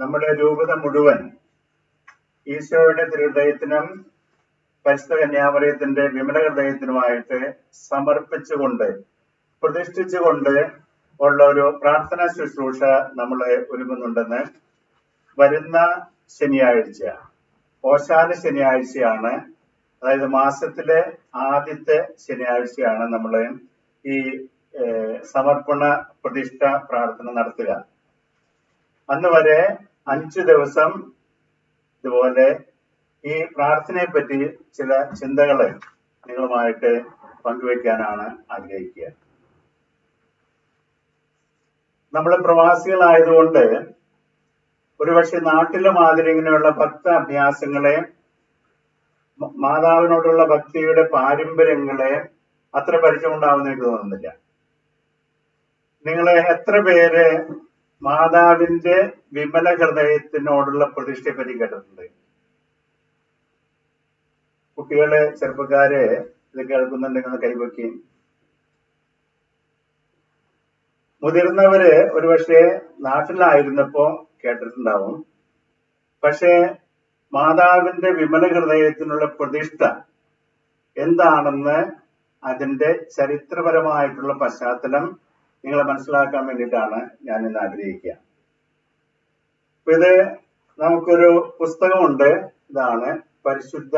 നമ്മുടെ രൂപത മുഴുവൻ ഈശോയുടെ തിരുഹൃദയത്തിനും പരിശുദ്ധ കന്യാമറിയത്തിന്റെ വിമല ഹൃദയത്തിനുമായിട്ട് സമർപ്പിച്ചുകൊണ്ട് പ്രതിഷ്ഠിച്ചുകൊണ്ട് ഉള്ള ഒരു പ്രാർത്ഥനാ ശുശ്രൂഷ നമ്മൾ ഒരുങ്ങുന്നുണ്ടെന്ന് വരുന്ന ശനിയാഴ്ച ഓശാന ശനിയാഴ്ചയാണ് അതായത് മാസത്തിലെ ആദ്യത്തെ ശനിയാഴ്ചയാണ് നമ്മൾ ഈ ഏഹ്, സമർപ്പണ പ്രതിഷ്ഠ പ്രാർത്ഥന നടത്തുക അന്ന് വരെ അഞ്ചു ദിവസം ഇതുപോലെ ഈ പ്രാർത്ഥനയെ പറ്റി ചില ചിന്തകള് നിങ്ങളുമായിട്ട് പങ്കുവെക്കാനാണ് ആഗ്രഹിക്കുക നമ്മൾ പ്രവാസികളായതുകൊണ്ട് ഒരുപക്ഷെ നാട്ടിലെ മാതിരി ഇങ്ങനെയുള്ള ഭക്ത അഭ്യാസങ്ങളെ മ- മാതാവിനോടുള്ള ഭക്തിയുടെ പാരമ്പര്യങ്ങളെ അത്ര പരിചയമുണ്ടാവുന്ന എനിക്ക് തോന്നുന്നില്ല നിങ്ങളെ എത്ര പേര് മാതാവിന്റെ വിമല ഹൃദയത്തിനോടുള്ള പ്രതിഷ്ഠയെ പറ്റി കേട്ടിട്ടുണ്ട് കുട്ടികളെ ചെറുപ്പക്കാരെ ഇത് കേൾക്കുന്നുണ്ടെങ്കിൽ ഒന്ന് കൈവയ്ക്കുകയും മുതിർന്നവര് ഒരുപക്ഷെ നാട്ടിലായിരുന്നപ്പോ കേട്ടിട്ടുണ്ടാവും പക്ഷേ മാതാവിന്റെ വിമല ഹൃദയത്തിനുള്ള പ്രതിഷ്ഠ എന്താണെന്ന് അതിന്റെ ചരിത്രപരമായിട്ടുള്ള പശ്ചാത്തലം നിങ്ങളെ മനസ്സിലാക്കാൻ വേണ്ടിയിട്ടാണ് ഞാൻ ഇന്ന് ആഗ്രഹിക്കുക അപ്പൊ ഇത് നമുക്കൊരു പുസ്തകമുണ്ട് ഇതാണ് പരിശുദ്ധ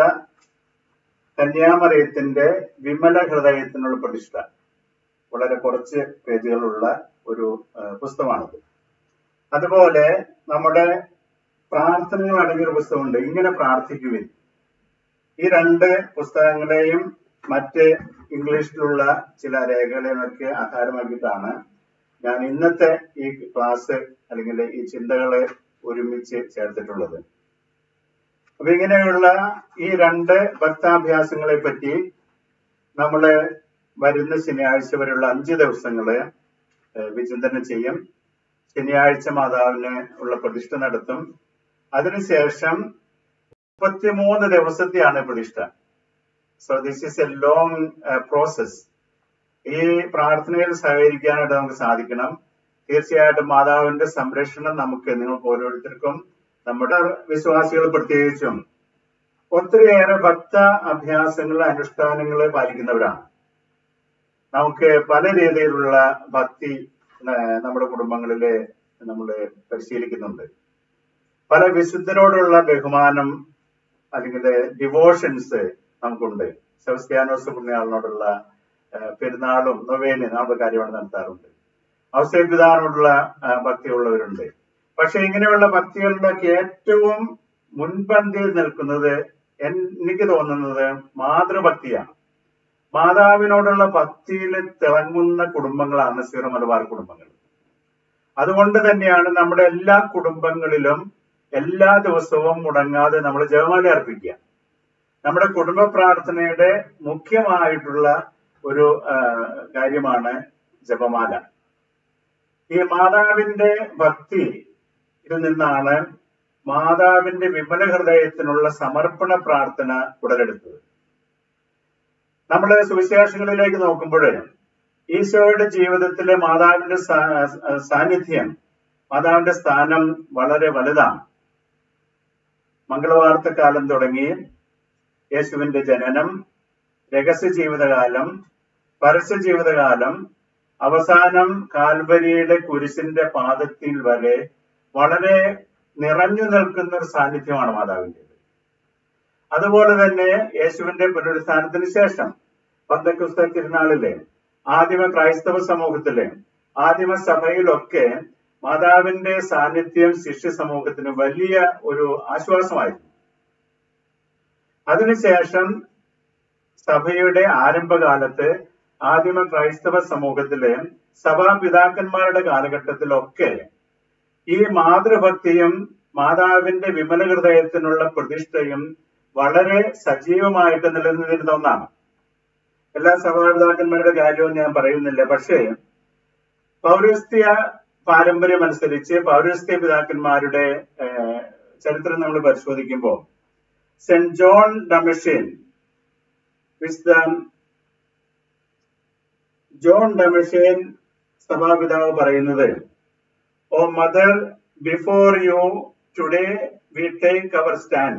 കന്യാമറിയത്തിന്റെ വിമല ഹൃദയത്തിനുള്ള പ്രതിഷ്ഠ വളരെ കുറച്ച് പേജുകളുള്ള ഒരു ആ, പുസ്തകമാണിത് അതുപോലെ നമ്മുടെ പ്രാർത്ഥനകൾ അടങ്ങിയ ഒരു പുസ്തകമുണ്ട് ഇങ്ങനെ പ്രാർത്ഥിക്കുവിൻ ഈ രണ്ട് പുസ്തകങ്ങളെയും മറ്റ് ഇംഗ്ലീഷിലുള്ള ചില രേഖകളെയും ഒക്കെ ആധാരമാക്കിയിട്ടാണ് ഞാൻ ഇന്നത്തെ ഈ ക്ലാസ് അല്ലെങ്കിൽ ഈ ചിന്തകളെ ഒരുമിച്ച് ചേർത്തിട്ടുള്ളത് അപ്പൊ ഇങ്ങനെയുള്ള ഈ രണ്ട് ഭക്താഭ്യാസങ്ങളെ പറ്റി നമ്മള് വരുന്ന ശനിയാഴ്ച വരെയുള്ള അഞ്ച് ദിവസങ്ങള് ഏഹ് വിചിന്തനം ചെയ്യും ശനിയാഴ്ച മാതാവിന് ഉള്ള പ്രതിഷ്ഠ നടത്തും അതിനുശേഷം മുപ്പത്തിമൂന്ന് ദിവസത്തെയാണ് പ്രതിഷ്ഠ so this is a long process ഈ പ്രാർത്ഥനയിൽ സഹകരിക്കാനായിട്ട് നമുക്ക് സാധിക്കണം തീർച്ചയായിട്ടും മാതാവിന്റെ സംരക്ഷണം നമുക്ക് നിങ്ങൾക്ക് ഓരോരുത്തർക്കും നമ്മുടെ വിശ്വാസികൾ പ്രത്യേകിച്ചും ഒത്തിരിയേറെ ഭക്ത അഭ്യാസങ്ങൾ അനുഷ്ഠാനങ്ങൾ പാലിക്കുന്നവരാണ് നമുക്ക് പല രീതിയിലുള്ള ഭക്തി ഏഹ്, നമ്മുടെ കുടുംബങ്ങളില് നമ്മൾ പരിശീലിക്കുന്നുണ്ട് പല വിശുദ്ധരോടുള്ള ബഹുമാനം അല്ലെങ്കിൽ ഡിവോഷൻസ് നമുക്കുണ്ട് സെബസ്ത്യാനോസ് പുണ്യാളിനോടുള്ള ഏഹ്, പെരുന്നാളും നൊവേന് നമ്മുടെ കാര്യമാണ് നടത്താറുണ്ട് ഔസേപിതാവിനോടുള്ള ഏഹ്, ഭക്തിയുള്ളവരുണ്ട് പക്ഷെ ഇങ്ങനെയുള്ള ഭക്തികളുടെയൊക്കെ ഏറ്റവും മുൻപന്തിയിൽ നിൽക്കുന്നത് എൻ- എനിക്ക് തോന്നുന്നത് മാതൃഭക്തിയാണ് മാതാവിനോടുള്ള ഭക്തിയിൽ തിളങ്ങുന്ന കുടുംബങ്ങളാണ് സീറോ മലബാർ കുടുംബങ്ങൾ അതുകൊണ്ട് തന്നെയാണ് നമ്മുടെ എല്ലാ കുടുംബങ്ങളിലും എല്ലാ ദിവസവും മുടങ്ങാതെ നമ്മൾ ജപമാല അർപ്പിക്കുക നമ്മുടെ കുടുംബ പ്രാർത്ഥനയുടെ മുഖ്യമായിട്ടുള്ള ഒരു ആ, കാര്യമാണ് ജപമാല ഈ മാതാവിന്റെ ഭക്തി ഇതിൽ നിന്നാണ് മാതാവിന്റെ വിമല ഹൃദയത്തിനുള്ള സമർപ്പണ പ്രാർത്ഥന ഉടലെടുത്തത് നമ്മൾ സുവിശേഷങ്ങളിലേക്ക് നോക്കുമ്പോൾ ഈശോയുടെ ജീവിതത്തിലെ മാതാവിന്റെ സാ- സാന്നിധ്യം മാതാവിന്റെ സ്ഥാനം വളരെ വലുതാണ് മംഗളവാർത്ത കാലം തുടങ്ങി യേശുവിന്റെ ജനനം രഹസ്യ ജീവിതകാലം പരസ്യ ജീവിതകാലം അവസാനം കാൽവരിയുടെ കുരിശിന്റെ പാദത്തിൽ വരെ വളരെ നിറഞ്ഞു നിൽക്കുന്ന ഒരു സാന്നിധ്യമാണ് മാതാവിൻ്റെത് അതുപോലെ തന്നെ യേശുവിന്റെ പുനരുത്ഥാനത്തിന് ശേഷം പന്തക്കുസ്ത തിരുനാളിലെ ആദിമ ക്രൈസ്തവ സമൂഹത്തിലെ ആദിമ സഭയിലൊക്കെ മാതാവിന്റെ സാന്നിധ്യം ശിഷ്യ സമൂഹത്തിന് വലിയ ഒരു ആശ്വാസമായിരുന്നു അതിനുശേഷം സഭയുടെ ആരംഭകാലത്ത് ആദിമ ക്രൈസ്തവ സമൂഹത്തിലെ സഭാപിതാക്കന്മാരുടെ കാലഘട്ടത്തിലൊക്കെ ഈ മാതൃഭക്തിയും മാതാവിന്റെ വിമല ഹൃദയത്തിനുള്ള പ്രതിഷ്ഠയും വളരെ സജീവമായിട്ട് നിലനിന്നിരുന്ന ഒന്നാണ് എല്ലാ സഭാപിതാക്കന്മാരുടെ കാര്യവും ഞാൻ പറയുന്നില്ല പക്ഷേ പൗരസ്ത്യ പാരമ്പര്യം അനുസരിച്ച് പൗരസ്ത്യ പിതാക്കന്മാരുടെ ഏഹ്, ചരിത്രം നമ്മൾ പരിശോധിക്കുമ്പോൾ സെന്റ് ജോൺ ഡമിഷ്യൻ വിസ്ത ജോൺ ഡമിഷ്യൻ സഭാപിതാവ് പറയുന്നത് O mother before you today we take our stand.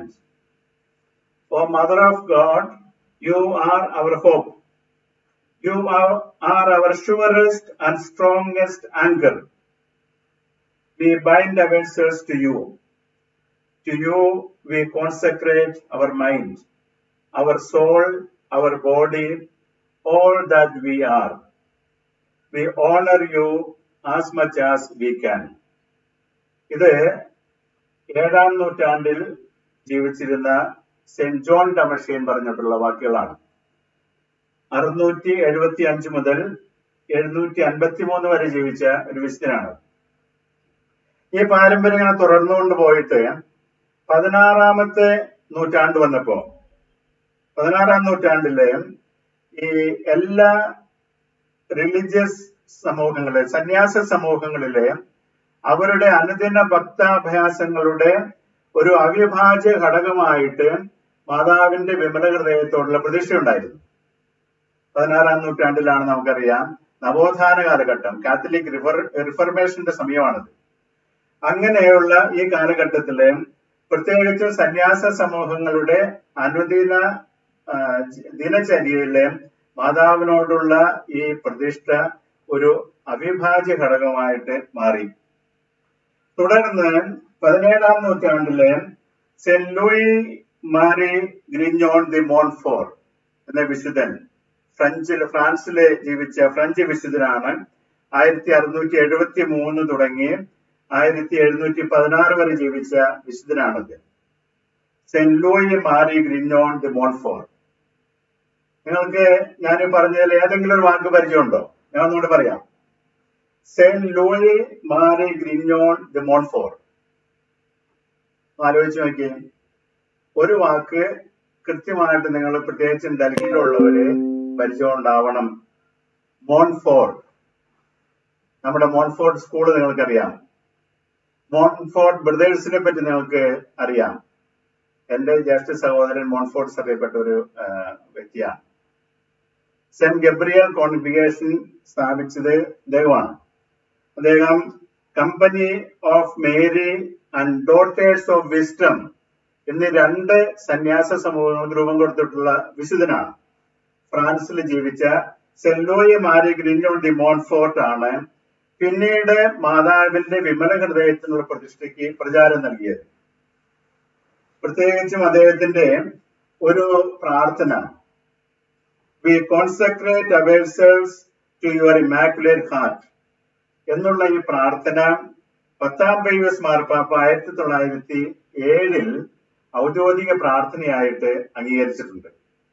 O Mother of God, you are our hope. You are, are our surest and strongest anchor. We bind ourselves to you. To you we consecrate our mind, our soul, our body, all that we are. We honor you as much as we can. ഇത് ഏഴാം നൂറ്റാണ്ടിൽ ജീവിച്ചിരുന്ന saint John ഡമഷ്യൻ പറഞ്ഞിട്ടുള്ള വാക്കുകളാണ് അറുന്നൂറ്റി എഴുപത്തി അഞ്ച് മുതൽ എഴുന്നൂറ്റി അൻപത്തി മൂന്ന് വരെ ജീവിച്ച ഒരു വിശുദ്ധനാണ് ഈ പാരമ്പര്യം ഇങ്ങനെ തുടർന്നുകൊണ്ട് പോയിട്ട് പതിനാറാമത്തെ നൂറ്റാണ്ട് വന്നപ്പോ പതിനാറാം നൂറ്റാണ്ടിലെ ഈ എല്ലാ റിലീജിയസ് സമൂഹങ്ങളിലെ സന്യാസ സമൂഹങ്ങളിലെ അവരുടെ അനുദിന ഭക്താഭ്യാസങ്ങളുടെ ഒരു അവിഭാജ്യ ഘടകമായിട്ട് മാതാവിന്റെ വിമല ഹൃദയത്തോടുള്ള പ്രതീക്ഷ ഉണ്ടായിരുന്നു പതിനാറാം നൂറ്റാണ്ടിലാണ് നമുക്കറിയാം നവോത്ഥാന കാലഘട്ടം കാത്തലിക് റിഫർ റിഫർമേഷന്റെ സമയമാണത് അങ്ങനെയുള്ള ഈ കാലഘട്ടത്തില് പ്രത്യേകിച്ച് സന്യാസ സമൂഹങ്ങളുടെ അനുദിന ആ, ദിനചര്യയിലെ മാതാവിനോടുള്ള ഈ പ്രതിഷ്ഠ ഒരു അവിഭാജ്യ ഘടകമായിട്ട് മാറി തുടർന്ന് പതിനേഴാം നൂറ്റാണ്ടിലെ saint Louis Marie Grignion de Montfort എന്ന വിശുദ്ധൻ ഫ്രഞ്ചിൽ ഫ്രാൻസിലെ ജീവിച്ച ഫ്രഞ്ച് വിശുദ്ധനാണ് ആയിരത്തി അറുന്നൂറ്റി എഴുപത്തി മൂന്ന് തുടങ്ങി ആയിരത്തി എഴുന്നൂറ്റി പതിനാറ് വരെ ജീവിച്ച വിശുദ്ധനാണത് saint Louis Marie Grignion de Montfort നിങ്ങൾക്ക് ഞാൻ ഈ പറഞ്ഞതിൽ ഏതെങ്കിലും ഒരു വാക്ക് പരിചയമുണ്ടോ ഞാൻ ഒന്നുകൂടി പറയാം saint Louis Marie Grignion de Montfort ആലോചിച്ച് നോക്കിയേ ഒരു വാക്ക് കൃത്യമായിട്ട് നിങ്ങൾ പ്രത്യേകിച്ചും ഡൽഹിയിലുള്ളവര് പരിചയം ഉണ്ടാവണം മോൺഫോർട്ട് നമ്മുടെ മോൺഫോർട്ട് സ്കൂൾ നിങ്ങൾക്കറിയാം മോൺഫോർട്ട് ബ്രദേഴ്സിനെ പറ്റി നിങ്ങൾക്ക് അറിയാം എന്റെ ജ്യേഷ്ഠ സഹോദരൻ മോൺഫോർട്ട്സ് അറിയപ്പെട്ട ഒരു ആ, വ്യക്തിയാണ് സെന്റ് ഗബ്രിയൽ കോൺഗ്രിഗേഷൻ സ്ഥാപിച്ചത് അദ്ദേഹമാണ് അദ്ദേഹം company of Mary and daughters of wisdom എന്നീ രണ്ട് സന്യാസ സമൂഹങ്ങൾക്ക് രൂപം കൊടുത്തിട്ടുള്ള വിശുദ്ധനാണ് ഫ്രാൻസിൽ ജീവിച്ച സെല്ലോയി മാരി ഗ്രിഞ്ഞോൾ ഡി മോൺഫോർട്ട് ആണ് പിന്നീട് മാതാവിന്റെ വിമല ഹൃദയത്തിനുള്ള പ്രതിഷ്ഠയ്ക്ക് പ്രചാരം നൽകിയത് പ്രത്യേകിച്ചും അദ്ദേഹത്തിന്റെ ഒരു പ്രാർത്ഥന we consecrate ourselves to your immaculate heart എന്നുള്ള ഈ പ്രാർത്ഥന പത്താം പൈവസ് മാർപ്പാപ്പ ആയിരത്തി തൊള്ളായിരത്തി ഏഴിൽ ഔദ്യോഗിക പ്രാർത്ഥനയായിട്ട് അംഗീകരിച്ചിട്ടുണ്ട്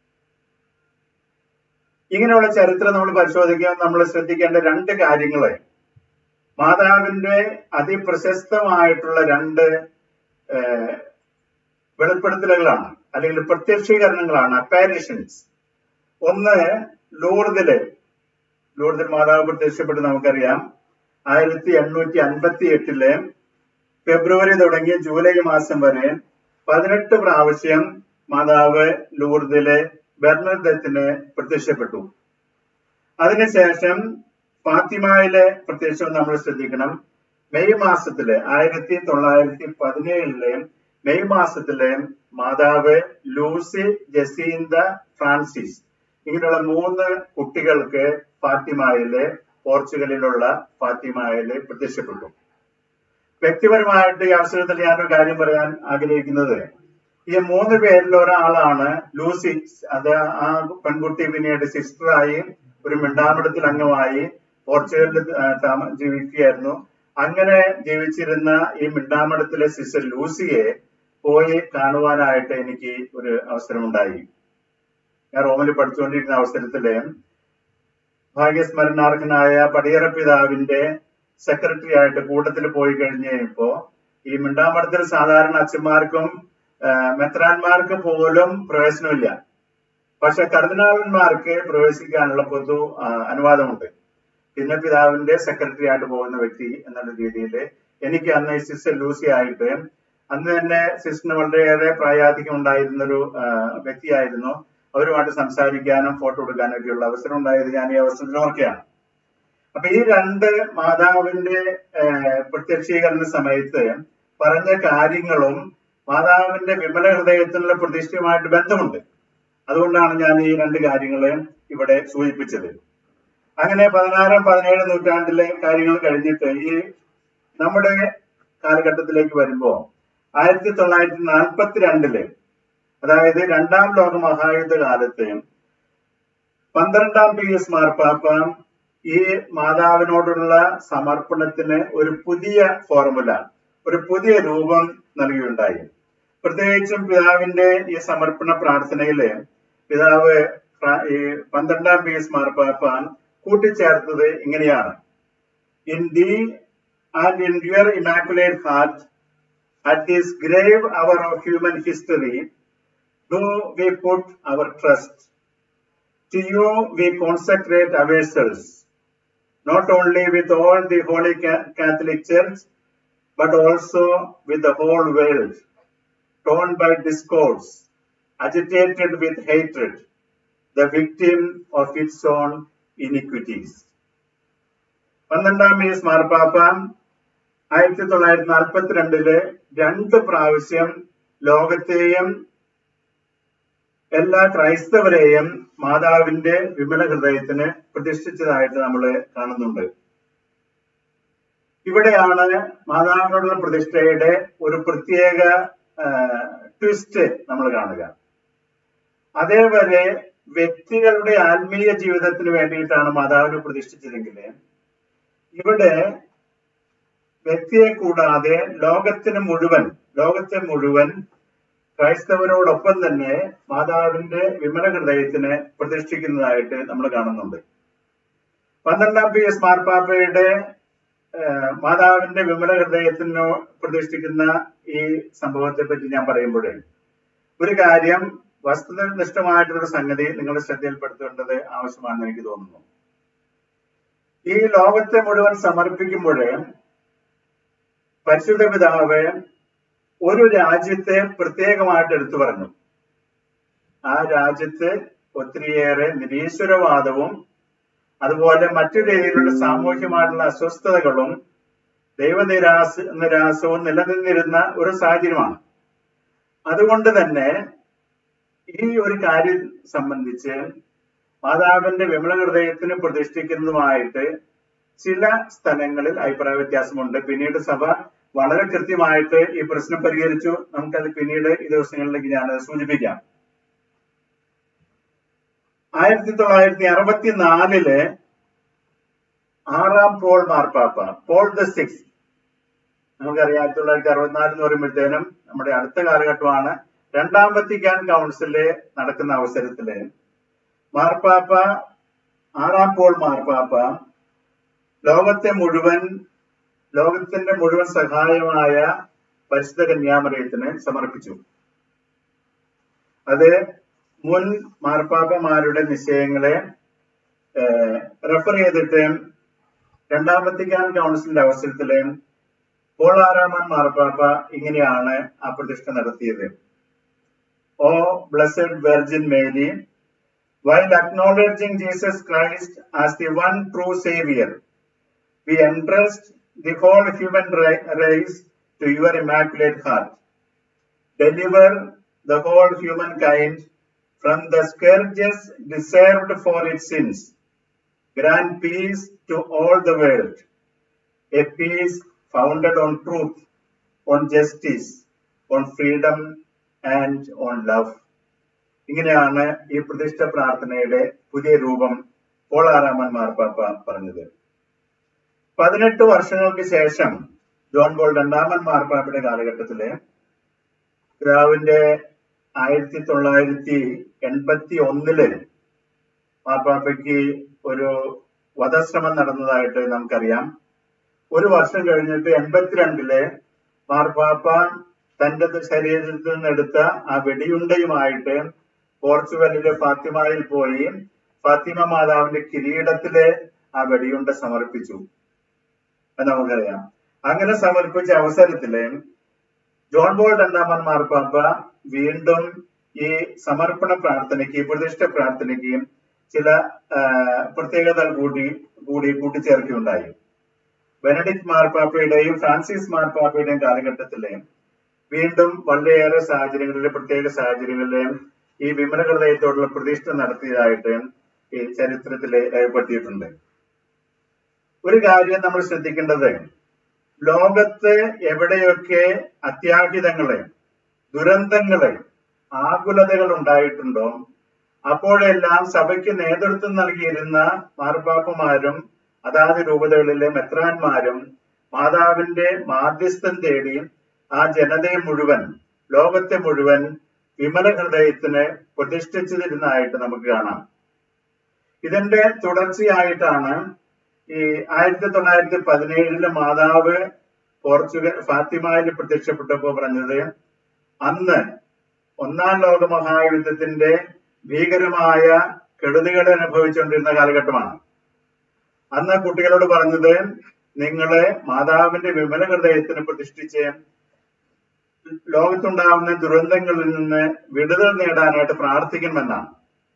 ഇങ്ങനെയുള്ള ചരിത്രം നമ്മൾ പരിശോധിക്കാൻ നമ്മൾ ശ്രദ്ധിക്കേണ്ട രണ്ട് കാര്യങ്ങള് മാതാവിന്റെ അതിപ്രശസ്തമായിട്ടുള്ള രണ്ട് ഏഹ്, വെളിപ്പെടുത്തലുകളാണ് അല്ലെങ്കിൽ പ്രത്യക്ഷീകരണങ്ങളാണ് അപ്പാരിഷൻസ് ഒന്ന് ലൂർദില് ലൂർദിൽ മാതാവ് പ്രത്യക്ഷപ്പെട്ട് നമുക്കറിയാം ആയിരത്തി എണ്ണൂറ്റി അൻപത്തി എട്ടില് ഫെബ്രുവരി തുടങ്ങി ജൂലൈ മാസം വരെ പതിനെട്ട് പ്രാവശ്യം മാതാവ് ലൂർദിലെ ബെർണർദത്തിന് പ്രത്യക്ഷപ്പെട്ടു അതിനുശേഷം ഫാത്തിമയിലെ പ്രത്യക്ഷം നമ്മൾ ശ്രദ്ധിക്കണം മെയ് മാസത്തില് ആയിരത്തി തൊള്ളായിരത്തി പതിനേഴിലെ മെയ് മാസത്തിലെ മാതാവ് ലൂസി ജസീന്ത ഫ്രാൻസിസ് ഇങ്ങനെയുള്ള മൂന്ന് കുട്ടികൾക്ക് ഫാത്തിമയിലെ പോർച്ചുഗലിലുള്ള ഫാത്തിമയില് പ്രത്യക്ഷപ്പെട്ടു വ്യക്തിപരമായിട്ട് ഈ അവസരത്തിൽ ഞാനൊരു കാര്യം പറയാൻ ആഗ്രഹിക്കുന്നത് ഈ മൂന്ന് പേരിൽ ഒരാളാണ് ലൂസി അത് ആ പെൺകുട്ടി പിന്നീട് സിസ്റ്ററായി ഒരു മിണ്ടാമടത്തിൽ അംഗമായി പോർച്ചുഗലിൽ ആ, താമ- ജീവിക്കുകയായിരുന്നു അങ്ങനെ ജീവിച്ചിരുന്ന ഈ മിണ്ടാമടത്തിലെ സിസ്റ്റർ ലൂസിയെ പോയി കാണുവാനായിട്ട് എനിക്ക് ഒരു അവസരമുണ്ടായി ഞാൻ റോമിൽ പഠിച്ചുകൊണ്ടിരിക്കുന്ന അവസരത്തില് ഭാഗ്യസ്മരണാർഹനായ പടിയറ പിതാവിന്റെ സെക്രട്ടറി ആയിട്ട് കൂട്ടത്തിൽ പോയി കഴിഞ്ഞ് കഴിഞ്ഞപ്പോ ഈ മിണ്ടാമടത്തിൽ സാധാരണ അച്ഛന്മാർക്കും ആ, മെത്രാന്മാർക്ക് പോലും പ്രവേശനമില്ല പക്ഷെ കർദിനാളന്മാർക്ക് പ്രവേശിക്കാനുള്ള പൊതു ആ, അനുവാദമുണ്ട് പിന്നെ പിതാവിന്റെ സെക്രട്ടറി ആയിട്ട് പോകുന്ന വ്യക്തി എന്നുള്ള രീതിയിൽ എനിക്ക് അന്ന് ഈ സിസ്റ്റർ ലൂസി ആയിട്ട് അന്ന് തന്നെ സിസ്റ്ററിന് വളരെയേറെ പ്രായാധികം ഉണ്ടായിരുന്ന ഒരു വ്യക്തിയായിരുന്നു അവരുമായിട്ട് സംസാരിക്കാനും ഫോട്ടോ എടുക്കാനും ഒക്കെയുള്ള അവസരം ഉണ്ടായത് ഞാൻ ഈ അവസരത്തിൽ ഓർക്കുകയാണ് അപ്പൊ ഈ രണ്ട് മാതാവിന്റെ ഏഹ്, പ്രത്യക്ഷീകരണ സമയത്ത് പറഞ്ഞ കാര്യങ്ങളും മാതാവിന്റെ വിമല ഹൃദയത്തിനുള്ള പ്രതിഷ്ഠയുമായിട്ട് ബന്ധമുണ്ട് അതുകൊണ്ടാണ് ഞാൻ ഈ രണ്ട് കാര്യങ്ങളെ ഇവിടെ സൂചിപ്പിച്ചത് അങ്ങനെ പതിനാറാം പതിനേഴാം നൂറ്റാണ്ടിലെ കാര്യങ്ങൾ കഴിഞ്ഞിട്ട് ഈ നമ്മുടെ കാലഘട്ടത്തിലേക്ക് വരുമ്പോ ആയിരത്തി തൊള്ളായിരത്തി നാൽപ്പത്തിരണ്ടില് അതായത് രണ്ടാം ലോക മഹായുദ്ധ കാലത്ത് പന്ത്രണ്ടാം പി എസ് മാർപ്പാപ്പ ഈ മാതാവിനോടുള്ള സമർപ്പണത്തിന് ഒരു പുതിയ ഫോർമുല ഒരു പുതിയ രൂപം നൽകിയുണ്ടായി പ്രത്യേകിച്ചും പിതാവിന്റെ ഈ സമർപ്പണ പ്രാർത്ഥനയില് പിതാവ് ഫ്രാ- ഈ പന്ത്രണ്ടാം പി എസ് മാർപ്പാപ്പ കൂട്ടിച്ചേർത്തത് ഇങ്ങനെയാണ് in the and in your immaculate heart at this grave hour of human history do we put our trust To you we consecrate ourselves, not only with all the Holy Ca- Catholic Church, but also with the whole world, torn by discords, agitated with hatred, the victim of its own iniquities. പന്ത്രണ്ടാം മീസ് മാർപ്പാപ്പ ആയിരത്തി തൊള്ളായിരത്തി നാൽപ്പത്തിരണ്ടില് രണ്ട് പ്രാവശ്യം ലോകത്തെയും എല്ലാ ക്രൈസ്തവരെയും മാതാവിന്റെ വിമല ഹൃദയത്തിന് പ്രതിഷ്ഠിച്ചതായിട്ട് നമ്മൾ കാണുന്നുണ്ട് ഇവിടെയാണ് മാതാവിനോടുള്ള പ്രതിഷ്ഠയുടെ ഒരു പ്രത്യേക ട്വിസ്റ്റ് നമ്മൾ കാണുക അതേവരെ വ്യക്തികളുടെ ആത്മീയ ജീവിതത്തിന് വേണ്ടിയിട്ടാണ് മാതാവിനെ പ്രതിഷ്ഠിച്ചതെങ്കിൽ ഇവിടെ വ്യക്തിയെ കൂടാതെ ലോകത്തിന് മുഴുവൻ ലോകത്തെ മുഴുവൻ ക്രൈസ്തവരോടൊപ്പം തന്നെ മാതാവിന്റെ വിമല ഹൃദയത്തിനെ പ്രതിഷ്ഠിക്കുന്നതായിട്ട് നമ്മൾ കാണുന്നുണ്ട് പന്ത്രണ്ടാം പി എസ് മാർപ്പാപ്പയുടെ ഏഹ്, മാതാവിന്റെ വിമല ഹൃദയത്തിനോ പ്രതിഷ്ഠിക്കുന്ന ഈ സംഭവത്തെ പറ്റി ഞാൻ പറയുമ്പോഴേ ഒരു കാര്യം വസ്തുനിഷ്ഠമായിട്ടുള്ള സംഗതി നിങ്ങളുടെ ശ്രദ്ധയിൽപ്പെടുത്തേണ്ടത് ആവശ്യമാണെന്ന് എനിക്ക് തോന്നുന്നു ഈ ലോകത്തെ മുഴുവൻ സമർപ്പിക്കുമ്പോഴേ പരിശുദ്ധ പിതാവ് ഒരു രാജ്യത്തെ പ്രത്യേകമായിട്ട് എടുത്തു പറഞ്ഞു ആ രാജ്യത്ത് ഒത്തിരിയേറെ നിരീശ്വരവാദവും അതുപോലെ മറ്റു രീതിയിലുള്ള സാമൂഹ്യമായിട്ടുള്ള അസ്വസ്ഥതകളും ദൈവനിരാസ നിരാസവും നിലനിന്നിരുന്ന ഒരു സാഹചര്യമാണ് അതുകൊണ്ട് തന്നെ ഈ ഒരു കാര്യം സംബന്ധിച്ച് മാതാവിന്റെ വിമല ഹൃദയത്തിന് പ്രതിഷ്ഠിക്കുന്നതുമായിട്ട് ചില സ്ഥലങ്ങളിൽ അഭിപ്രായ വ്യത്യാസമുണ്ട് പിന്നീട് സഭ വളരെ കൃത്യമായിട്ട് ഈ പ്രശ്നം പരിഹരിച്ചു നമുക്കത് പിന്നീട് ഈ ദിവസങ്ങളിലേക്ക് ഞാൻ സൂചിപ്പിക്കാം ആയിരത്തി തൊള്ളായിരത്തി അറുപത്തിനാലില് ആറാം പോൾ മാർപ്പാപ്പ പോൾ ദ സിക്സ് നമുക്കറിയാം ആയിരത്തി തൊള്ളായിരത്തി അറുപത്തിനാല് എന്ന് പറയുമ്പോഴത്തേനും നമ്മുടെ അടുത്ത കാലഘട്ടമാണ് രണ്ടാം വത്തിക്കാൻ കൗൺസില് നടക്കുന്ന അവസരത്തില് മാർപ്പാപ്പ ആറാം പോൾ മാർപ്പാപ്പ ലോകത്തെ മുഴുവൻ ലോകത്തിന്റെ മുഴുവൻ സഹായമായ പരിശുദ്ധ കന്യാമറിയത്തിന് സമർപ്പിച്ചു അത് മുൻ മാർപ്പാപ്പമാരുടെ നിശ്ചയങ്ങളെ റെഫർ ചെയ്തിട്ട് രണ്ടാം വത്തിക്കാൻ കൗൺസിലിന്റെ അവസരത്തില് പോൾ ആറാമൻ മാർപ്പാപ്പ ഇങ്ങനെയാണ് ആ പ്രതിഷ്ഠ നടത്തിയത് O Blessed Virgin Mary while acknowledging Jesus Christ as the one true Savior, we entrust the whole human ra- race to your immaculate heart. Deliver the whole humankind from the scourges deserved for its sins. Grant peace to all the world, a peace founded on truth, on justice, on freedom, and on love. ഇങ്ങനെയാണ് ഈ പ്രതിഷ്ഠ പ്രാർത്ഥനയുടെ പുതിയ രൂപം Paul ആറാമൻ മാർപ്പാപ്പ പറഞ്ഞത് പതിനെട്ട് വർഷങ്ങൾക്ക് ശേഷം ജോൺ പോൾ രണ്ടാമൻ മാർപ്പാപ്പയുടെ കാലഘട്ടത്തില് പിതാവിന്റെ ആയിരത്തി തൊള്ളായിരത്തി എൺപത്തി ഒന്നില് മാർപ്പാപ്പയ്ക്ക് ഒരു വധശ്രമം നടന്നതായിട്ട് നമുക്കറിയാം ഒരു വർഷം കഴിഞ്ഞിട്ട് എൺപത്തിരണ്ടില് മാർപ്പാപ്പ തന്റെ ശരീരത്തിൽ നിന്നെടുത്ത ആ വെടിയുണ്ടയുമായിട്ട് പോർച്ചുഗലിലെ ഫാത്തിമയിൽ പോയി ഫാത്തിമ മാതാവിന്റെ കിരീടത്തില് ആ വെടിയുണ്ട സമർപ്പിച്ചു അത് നമുക്കറിയാം അങ്ങനെ സമർപ്പിച്ച അവസരത്തില് ജോൺ ബോൾ രണ്ടാമൻ മാർപ്പാപ്പ വീണ്ടും ഈ സമർപ്പണ പ്രാർത്ഥനയ്ക്ക് പ്രതിഷ്ഠ പ്രാർത്ഥനയ്ക്ക് ചില ആ, പ്രത്യേകതകൾ കൂടി കൂടി കൂട്ടിച്ചേർക്കുകയുണ്ടായി ബെനഡിക്ട് മാർപ്പാപ്പയുടെയും ഫ്രാൻസിസ് മാർപ്പാപ്പയുടെയും കാലഘട്ടത്തിലെ വീണ്ടും വളരെയേറെ സാഹചര്യങ്ങളിലെ പ്രത്യേക സാഹചര്യങ്ങളിലെ ഈ വിമല ഹൃദയത്തോടുള്ള പ്രതിഷ്ഠ നടത്തിയതായിട്ട് ഈ ചരിത്രത്തിൽ രേഖപ്പെടുത്തിയിട്ടുണ്ട് ഒരു കാര്യം നമ്മൾ ശ്രദ്ധിക്കേണ്ടത് ലോകത്ത് എവിടെയൊക്കെ അത്യാഹിതങ്ങളെ ദുരന്തങ്ങളെ ആകുലതകൾ ഉണ്ടായിട്ടുണ്ടോ അപ്പോഴെല്ലാം സഭയ്ക്ക് നേതൃത്വം നൽകിയിരുന്ന മാർപ്പാപ്പമാരും അതാത് രൂപതകളിലെ മെത്രാന്മാരും മാതാവിന്റെ മാധ്യസ്ഥം തേടി ആ ജനതയെ മുഴുവൻ ലോകത്തെ മുഴുവൻ വിമല ഹൃദയത്തിന് പ്രതിഷ്ഠിച്ചിരുന്നതായിട്ട് നമുക്ക് കാണാം ഇതിന്റെ തുടർച്ചയായിട്ടാണ് ഈ ആയിരത്തി തൊള്ളായിരത്തി പതിനേഴിലെ മാതാവ് പോർച്ചുഗൽ ഫാത്തിമയിൽ പ്രത്യക്ഷപ്പെട്ടപ്പോ പറഞ്ഞത് അന്ന് ഒന്നാം ലോക മഹായുദ്ധത്തിന്റെ ഭീകരമായ കെടുതികൾ അനുഭവിച്ചുകൊണ്ടിരുന്ന കാലഘട്ടമാണ് അന്ന് കുട്ടികളോട് പറഞ്ഞത് നിങ്ങളെ മാതാവിന്റെ വിമല ഹൃദയത്തിന് പ്രതിഷ്ഠിച്ച് ലോകത്തുണ്ടാകുന്ന ദുരന്തങ്ങളിൽ നിന്ന് വിടുതൽ നേടാനായിട്ട് പ്രാർത്ഥിക്കണമെന്നാണ്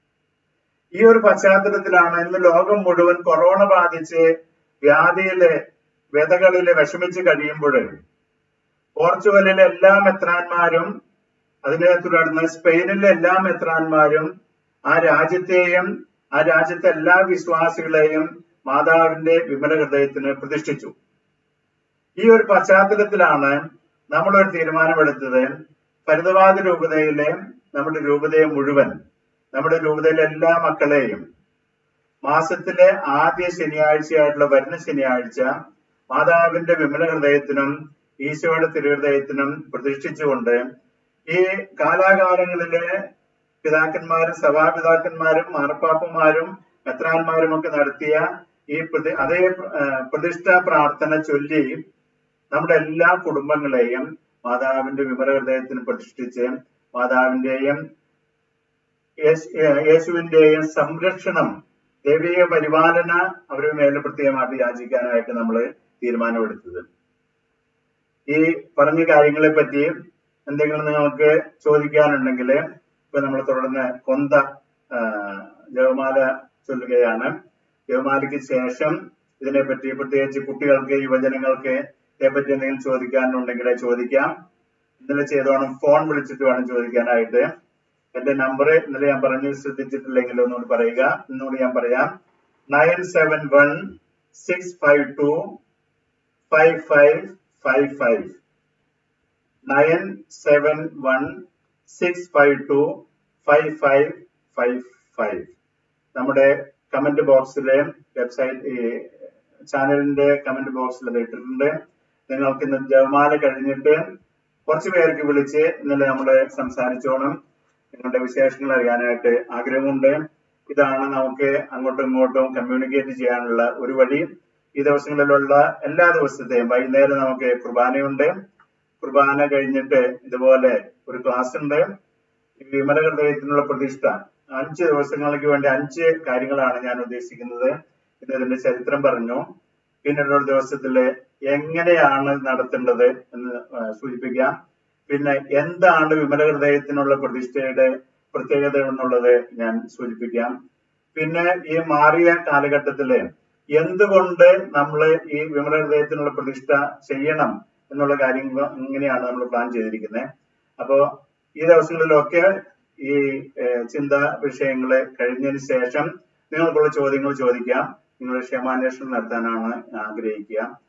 ഈ ഒരു പശ്ചാത്തലത്തിലാണ് ഇന്ന് ലോകം മുഴുവൻ കൊറോണ ബാധിച്ച് വ്യാധിയിലെ വ്യതകളിലെ വിഷമിച്ച് കഴിയുമ്പോൾ പോർച്ചുഗലിലെ എല്ലാ മെത്രാന്മാരും അതിനെ തുടർന്ന് സ്പെയിനിലെ എല്ലാ മെത്രാന്മാരും ആ രാജ്യത്തെയും ആ രാജ്യത്തെ എല്ലാ വിശ്വാസികളെയും മാതാവിന്റെ വിമല ഹൃദയത്തിന് പ്രതിഷ്ഠിച്ചു ഈ ഒരു പശ്ചാത്തലത്തിലാണ് നമ്മളൊരു തീരുമാനമെടുത്തത് ഭരതവാദ രൂപതയിലെ നമ്മുടെ രൂപതയെ മുഴുവൻ നമ്മുടെ രൂപതയിലെ എല്ലാ മക്കളെയും മാസത്തിലെ ആദ്യ ശനിയാഴ്ചയായിട്ടുള്ള വരുന്ന ശനിയാഴ്ച മാതാവിന്റെ വിമല ഹൃദയത്തിനും ഈശോയുടെ തിരുഹൃദയത്തിനും പ്രതിഷ്ഠിച്ചുകൊണ്ട് ഈ കാലാകാലങ്ങളിലെ പിതാക്കന്മാരും സഭാപിതാക്കന്മാരും മാർപ്പാപ്പന്മാരും മെത്രാന്മാരും ഒക്കെ നടത്തിയ ഈ പ്രതി അതേ പ്രതിഷ്ഠാ പ്രാർത്ഥന ചൊല്ലി നമ്മുടെ എല്ലാ കുടുംബങ്ങളെയും മാതാവിന്റെ വിമല ഹൃദയത്തിന് പ്രതിഷ്ഠിച്ച് മാതാവിന്റെയും യേശുവിന്റെയും സംരക്ഷണം ദൈവിക പരിപാലന അവരുടെ മേലെ പ്രത്യേകമായിട്ട് യാചിക്കാനായിട്ട് നമ്മൾ തീരുമാനമെടുത്തത് ഈ പറഞ്ഞ കാര്യങ്ങളെ പറ്റി എന്തെങ്കിലും നിങ്ങൾക്ക് ചോദിക്കാനുണ്ടെങ്കിൽ ഇപ്പൊ നമ്മൾ തുടർന്ന് കൊന്ത ജവമാല ചൊല്ലുകയാണ് ജവമാലയ്ക്ക് ശേഷം ഇതിനെപ്പറ്റി പ്രത്യേകിച്ച് കുട്ടികൾക്ക് യുവജനങ്ങൾക്ക് ഇതേപ്പറ്റി എന്തെങ്കിലും ചോദിക്കാനുണ്ടെങ്കിൽ ചോദിക്കാം ഇന്നലെ ചെയ്തോണം ഫോൺ വിളിച്ചിട്ട് വേണം ചോദിക്കാനായിട്ട് എന്റെ നമ്പർ ഇന്നലെ ഞാൻ പറഞ്ഞു ശ്രദ്ധിച്ചിട്ടില്ലെങ്കിൽ ഒന്നുകൂടി പറയുക ഇന്നുകൂടി ഞാൻ പറയാം nine seven one six five two five five five five nine seven one six five two five five five five നമ്മുടെ കമന്റ് ബോക്സിലെ വെബ്സൈറ്റ് ചാനലിന്റെ കമന്റ് ബോക്സിൽ അത് ഇട്ടിട്ടുണ്ട് നിങ്ങൾക്ക് ഇന്ന് ജപമാല കഴിഞ്ഞിട്ട് കുറച്ചു പേർക്ക് വിളിച്ച് ഇന്നലെ നമ്മൾ സംസാരിച്ചോണം നിങ്ങളുടെ വിശേഷങ്ങൾ അറിയാനായിട്ട് ആഗ്രഹമുണ്ട് ഇതാണ് നമുക്ക് അങ്ങോട്ടും ഇങ്ങോട്ടും കമ്മ്യൂണിക്കേറ്റ് ചെയ്യാനുള്ള ഒരു വഴി ഈ ദിവസങ്ങളിലുള്ള എല്ലാ ദിവസത്തെയും വൈകുന്നേരം നമുക്ക് കുർബാനയുണ്ട് കുർബാന കഴിഞ്ഞിട്ട് ഇതുപോലെ ഒരു ക്ലാസ് ഉണ്ട് വിമല ഹൃദയത്തിനുള്ള പ്രതിഷ്ഠ അഞ്ച് ദിവസങ്ങൾക്ക് വേണ്ടി അഞ്ച് കാര്യങ്ങളാണ് ഞാൻ ഉദ്ദേശിക്കുന്നത് ഇന്ന് ഇതിന്റെ ചരിത്രം പറഞ്ഞു പിന്നീട് ഒരു ദിവസത്തില് എങ്ങനെയാണ് നടത്തേണ്ടത് എന്ന് സൂചിപ്പിക്കാം പിന്നെ എന്താണ് വിമല ഹൃദയത്തിനുള്ള പ്രതിഷ്ഠയുടെ പ്രത്യേകത എന്നുള്ളത് ഞാൻ സൂചിപ്പിക്കാം പിന്നെ ഈ മാറിയ കാലഘട്ടത്തില് എന്തുകൊണ്ട് നമ്മൾ ഈ വിമല ഹൃദയത്തിനുള്ള പ്രതിഷ്ഠ ചെയ്യണം എന്നുള്ള കാര്യങ്ങൾ ഇങ്ങനെയാണ് നമ്മൾ പ്ലാൻ ചെയ്തിരിക്കുന്നത് അപ്പോ ഈ ദിവസങ്ങളിലൊക്കെ ഈ ചിന്ത വിഷയങ്ങള് കഴിഞ്ഞതിന് ശേഷം നിങ്ങൾക്കുള്ള ചോദ്യങ്ങൾ ചോദിക്കാം നിങ്ങളുടെ ക്ഷേമാന്വേഷണം നടത്താനാണ് ആഗ്രഹിക്കുക